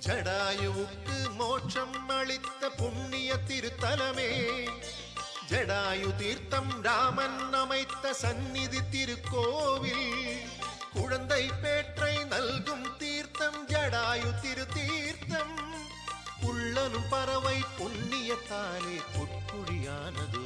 ஜடாயுவுக்கு மோட்சம் அளித்த புண்ணிய திருத்தலமே ஜடாயு தீர்த்தம் ராமன் அமைத்த சந்நிதி திருக்கோவில் குழந்தை பேற்றை நல்கும் தீர்த்தம் ஜடாயு திரு தீர்த்தம் உள்ளனும் பறவை புண்ணியத்தாலே புட்குழியானது